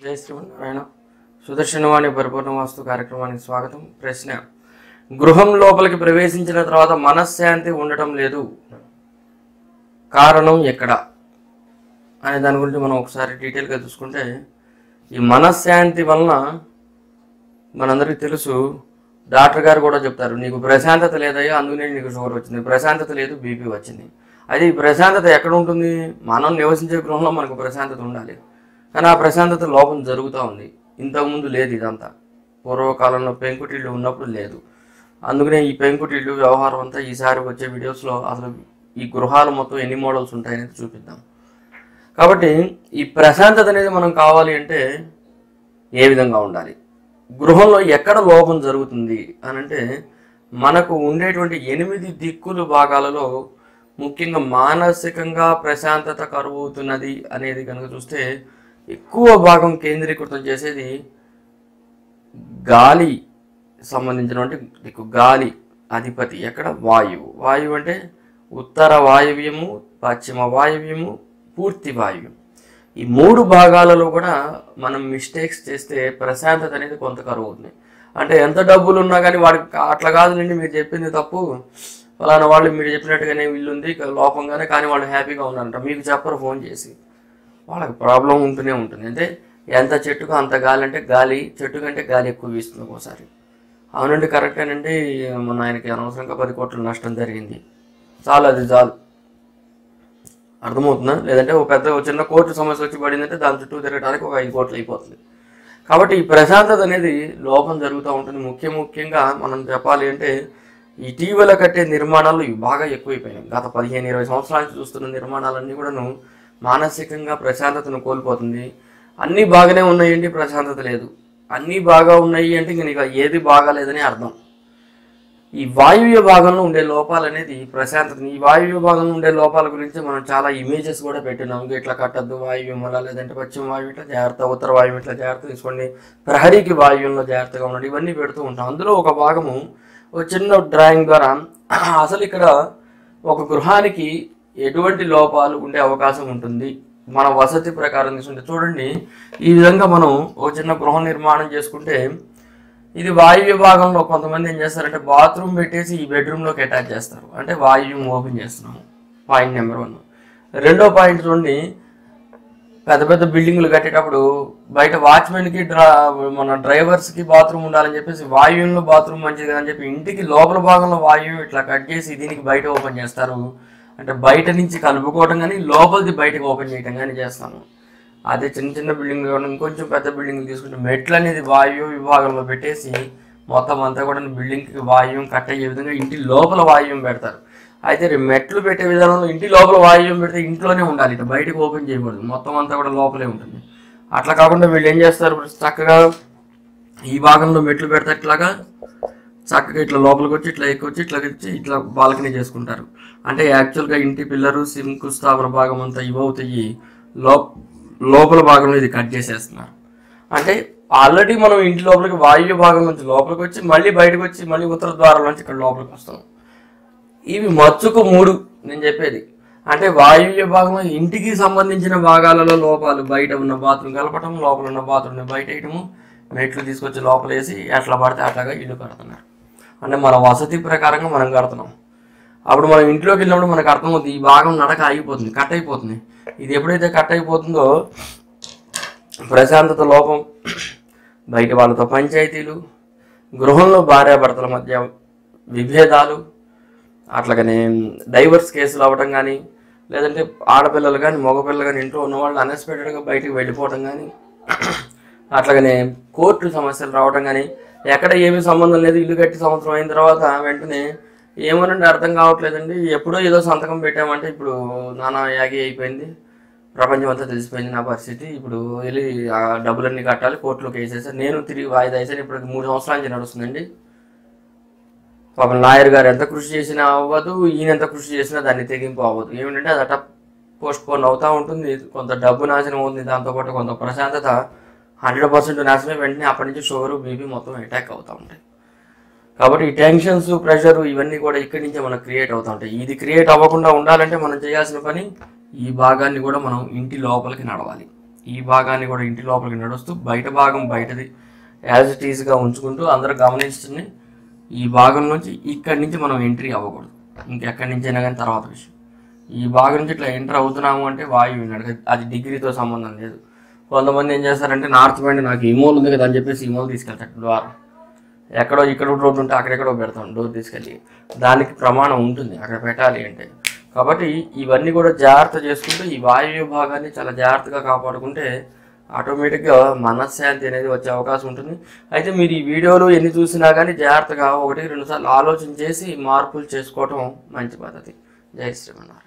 జై శ్రీమన్నారాయణ సుదర్శనవాణి పరిపూర్ణ వాస్తు కార్యక్రమానికి స్వాగతం ప్రశ్న గృహం లోపలికి ప్రవేశించిన తర్వాత మనశ్శాంతి ఉండటం లేదు కారణం ఎక్కడ అనే దాని గురించి మనం ఒకసారి డీటెయిల్గా చూసుకుంటే ఈ మనశ్శాంతి వలన మనందరికీ తెలుసు డాక్టర్ గారు కూడా చెప్తారు నీకు ప్రశాంతత లేదయ్యా అందుకనే నీకు షుగర్ వచ్చింది ప్రశాంతత లేదు బీపీ వచ్చింది అయితే ఈ ప్రశాంతత ఎక్కడ ఉంటుంది మనం నివసించే గృహంలో మనకు ప్రశాంతత ఉండాలి కానీ ఆ ప్రశాంతత లోపం జరుగుతూ ఉంది ఇంతకుముందు లేదు ఇదంతా పూర్వకాలంలో పెంకుటిళ్ళు ఉన్నప్పుడు లేదు అందుకనే ఈ పెంకుటిళ్ళు వ్యవహారం అంతా ఈసారి వచ్చే వీడియోస్లో అసలు ఈ గృహాలు మొత్తం ఎన్ని మోడల్స్ ఉంటాయనేది చూపిద్దాం కాబట్టి ఈ ప్రశాంతత అనేది మనం కావాలి అంటే ఏ విధంగా ఉండాలి గృహంలో ఎక్కడ లోపం జరుగుతుంది అని అంటే మనకు ఉండేటువంటి ఎనిమిది దిక్కులు భాగాలలో ముఖ్యంగా మానసికంగా ప్రశాంతత కరువవుతున్నది అనేది కనుక చూస్తే ఎక్కువ భాగం కేంద్రీకృతం చేసేది గాలి సంబంధించినటువంటి దిక్కు గాలి అధిపతి ఎక్కడ వాయువు వాయువు అంటే ఉత్తర వాయువ్యము పశ్చిమ వాయువ్యము పూర్తి వాయువ్యం ఈ మూడు భాగాలలో కూడా మనం మిస్టేక్స్ చేస్తే ప్రశాంతత అనేది కొంత కరువు అవుతుంది అంటే ఎంత డబ్బులు ఉన్నా కానీ వాడికి కా- అట్లా కాదులేండి మీరు చెప్పింది తప్పు ఫలానా వాళ్ళు మీరు చెప్పినట్టుగానే ఇల్లు ఉంది ఇక లోపంగానే కానీ వాళ్ళు హ్యాపీగా ఉన్నారంట మీకు చెప్పరు ఫోన్ చేసి వాళ్ళకి ప్రాబ్లం ఉంటూనే ఉంటుంది అంటే ఎంత చెట్టుకు అంత గాలి అంటే గాలి చెట్టు కంటే గాలి ఎక్కువ వీస్తుంది ఒక్కోసారి అవునండి కరెక్టేనండి మొన్న ఆయనకి అనవసరంగా పది కోట్ల నష్టం జరిగింది చాలు అది చాలు అర్థమవుతుందా లేదంటే ఒక పెద్ద ఒక చిన్న కోర్టు సమస్య వచ్చి పడిందంటే దాని చుట్టూ తిరగడానికి ఒక ఐదు కోట్లు అయిపోతుంది కాబట్టి ఈ ప్రశాంతత అనేది లోపం జరుగుతూ ఉంటుంది ముఖ్య ముఖ్యంగా మనం చెప్పాలి అంటే ఇటీవల కట్టే నిర్మాణాలు ఇవి బాగా ఎక్కువైపోయినాయి గత పదిహేను ఇరవై సంవత్సరాల నుంచి చూస్తున్న నిర్మాణాలన్నీ కూడాను మానసికంగా ప్రశాంతతను కోల్పోతుంది అన్నీ బాగానే ఉన్నాయండి ప్రశాంతత లేదు అన్నీ బాగా ఉన్నాయి అంటే ఇంక నీకు ఏది బాగాలేదని అర్థం ఈ వాయువ్య భాగంలో ఉండే లోపాలు అనేది ప్రశాంతత ఈ వాయువ్య భాగంలో ఉండే లోపాల గురించి మనం చాలా ఇమేజెస్ కూడా పెట్టినాం ఇంకా ఇట్లా కట్టద్దు వాయువ్యం అలా లేదంటే పశ్చిమ వాయువు ఇట్లా జాగ్రత్త ఉత్తర వాయువు ఇట్లా జాగ్రత్త తీసుకోండి ప్రహరీకి వాయువ్యంలో జాగ్రత్తగా ఉండండి ఇవన్నీ పెడుతూ ఉంటాం అందులో ఒక భాగము ఒక చిన్న డ్రాయింగ్ ద్వారా అసలు ఇక్కడ ఒక గృహానికి ఎటువంటి లోపాలు ఉండే అవకాశం ఉంటుంది మన వసతి ప్రకారం తీసుకుంటే చూడండి ఈ విధంగా మనం ఒక చిన్న గృహ నిర్మాణం చేసుకుంటే ఇది వాయువ్య భాగంలో కొంతమంది ఏం చేస్తారంటే బాత్రూమ్ పెట్టేసి ఈ బెడ్రూమ్లోకి అటాచ్ చేస్తారు అంటే వాయువ్యం ఓపెన్ చేస్తున్నాము పాయింట్ నెంబర్ వన్ రెండో పాయింట్ చూడండి పెద్ద పెద్ద బిల్డింగ్లు కట్టేటప్పుడు బయట వాచ్మెన్కి డ్రా మన డ్రైవర్స్కి బాత్రూమ్ ఉండాలని చెప్పేసి వాయువ్యంలో బాత్రూమ్ మంచిది కదా అని చెప్పి ఇంటికి లోపల భాగంలో వాయువ్యం ఇట్లా కట్ చేసి దీనికి బయట ఓపెన్ చేస్తారు అంటే బయట నుంచి కలుపుకోవడం కానీ లోపలిది బయటకు ఓపెన్ చేయడం కానీ చేస్తాము అదే చిన్న చిన్న బిల్డింగ్ ఇంకొంచెం పెద్ద బిల్డింగ్ తీసుకుంటే మెట్లు అనేది వాయువు విభాగంలో పెట్టేసి మొత్తం అంతా కూడా బిల్డింగ్కి వాయువ్యం కట్ అయ్యే విధంగా ఇంటి లోపల వాయువ్యం పెడతారు అయితే రే- మెట్లు పెట్టే విధానంలో ఇంటి లోపల వాయువ్యం పెడితే ఇంట్లోనే ఉండాలి ఇట్లా బయటకు ఓపెన్ చేయకూడదు మొత్తం అంతా కూడా లోపలే ఉంటుంది అట్లా కాకుండా వీళ్ళు ఏం చేస్తారు చక్కగా ఈ భాగంలో మెట్లు పెడతారు ఇట్లాగా చక్కగా ఇట్లా లోపలికి వచ్చి ఇట్లా ఎక్కువ వచ్చి ఇట్లా వచ్చి ఇట్లా బాల్కనీ చేసుకుంటారు అంటే యాక్చువల్గా ఇంటి పిల్లరు సింకు స్థావర భాగం అంతా ఇవవుతాయి లో లోపల భాగంలో ఇది కట్ చేసేస్తున్నారు అంటే ఆల్రెడీ మనం ఇంటి లోపలికి వాయువ్య భాగం నుంచి లోపలికి వచ్చి మళ్ళీ బయటకు వచ్చి మళ్ళీ ఉత్తర ద్వారం నుంచి ఇక్కడ లోపలికి వస్తాం ఇవి మచ్చుకు మూడు నేను చెప్పేది అంటే వాయువ్య భాగంలో ఇంటికి సంబంధించిన భాగాలలో లోపాలు బయట ఉన్న బాత్రూమ్ కలపటం లోపల ఉన్న బాత్రూమ్ బయట వేయటము మెట్లు తీసుకొచ్చి లోపల వేసి ఎట్లా పడితే అట్లాగా ఇల్లు కడుతున్నారు అంటే మన వసతి ప్రకారంగా మనం కడుతున్నాం అప్పుడు మనం ఇంట్లోకి వెళ్ళినప్పుడు మనకు అర్థమవుతుంది ఈ భాగం నడక ఆగిపోతుంది కట్ అయిపోతుంది ఇది ఎప్పుడైతే కట్ అయిపోతుందో ప్రశాంతత లోపం బయట వాళ్ళతో పంచాయతీలు గృహంలో భార్యాభర్తల మధ్య విభేదాలు అట్లాగనే డైవర్స్ కేసులు అవ్వటం కానీ లేదంటే ఆడపిల్లలు కానీ మగపిల్లలు కానీ ఇంట్లో ఉన్న వాళ్ళు అన్ఎక్స్పెక్టెడ్గా బయటికి వెళ్ళిపోవటం కానీ అట్లాగనే కోర్టు సమస్యలు రావటం కానీ ఎక్కడ ఏమీ సంబంధం లేదు ఇల్లు కట్టి సంవత్సరం అయిన తర్వాత వెంటనే ఏమోనండి అర్థం కావట్లేదండి ఎప్పుడో ఏదో సంతకం పెట్టామంటే ఇప్పుడు నానా యాగి అయిపోయింది ప్రపంచం అంతా తెలిసిపోయింది నా పరిస్థితి ఇప్పుడు వెళ్ళి ఆ డబ్బులన్నీ కట్టాలి కోర్టులోకి వేసేసారు నేను తిరిగి వాయిదా వేసాను ఇప్పుడు మూడు సంవత్సరాల నుంచి నడుస్తుందండి పాపం లాయర్ గారు ఎంత కృషి చేసినా అవ్వదు ఈయన ఎంత కృషి చేసినా దాన్ని తెగింపు అవ్వదు ఏమిటంటే అది అట్ట పోస్ట్ పోన్ అవుతూ ఉంటుంది కొంత డబ్బు నాశనం అవుతుంది దాంతోపాటు కొంత ప్రశాంతత హండ్రెడ్ పర్సెంట్ నాశనం వెంటనే అప్పటి నుంచి షుగర్ బీపీ మొత్తం అటాక్ అవుతూ ఉంటాయి కాబట్టి ఈ టెన్షన్స్ ప్రెషర్ ఇవన్నీ కూడా ఇక్కడి నుంచే మనకు క్రియేట్ అవుతూ ఉంటాయి ఇది క్రియేట్ అవ్వకుండా ఉండాలంటే మనం చేయాల్సిన పని ఈ భాగాన్ని కూడా మనం ఇంటి లోపలికి నడవాలి ఈ భాగాన్ని కూడా ఇంటి లోపలికి నడుస్తూ బయట భాగం బయటది యాజ్ ఇట్ ఈస్గా ఉంచుకుంటూ అందరూ గమనిస్తుంది ఈ భాగం నుంచి ఇక్కడి నుంచి మనం ఎంట్రీ అవ్వకూడదు ఇంకెక్కడి నుంచి అయినా కానీ తర్వాత విషయం ఈ భాగం నుంచి ఇట్లా ఎంటర్ అవుతున్నాము అంటే వాయువు విన్నాడు అది డిగ్రీతో సంబంధం లేదు కొంతమంది ఏం చేస్తారంటే నార్త్ పాయింట్ నాకు ఈ మూల ఉంది కదా అని చెప్పేసి ఈ మూల తీసుకెళ్తాడు ద్వారం ఎక్కడో ఇక్కడ రోడ్డు ఉంటే అక్కడెక్కడో పెడతాం డోర్ తీసుకెళ్ళి దానికి ప్రమాణం ఉంటుంది అక్కడ పెట్టాలి అంటే కాబట్టి ఇవన్నీ కూడా జాగ్రత్త చేసుకుంటూ ఈ వాయువ్య భాగాన్ని చాలా జాగ్రత్తగా కాపాడుకుంటే ఆటోమేటిక్గా మనశ్శాంతి అనేది వచ్చే అవకాశం ఉంటుంది అయితే మీరు ఈ వీడియోలు ఎన్ని చూసినా కానీ జాగ్రత్తగా ఒకటి రెండు సార్లు ఆలోచన చేసి మార్పులు చేసుకోవటం మంచి పద్ధతి జై శ్రీమన్నారు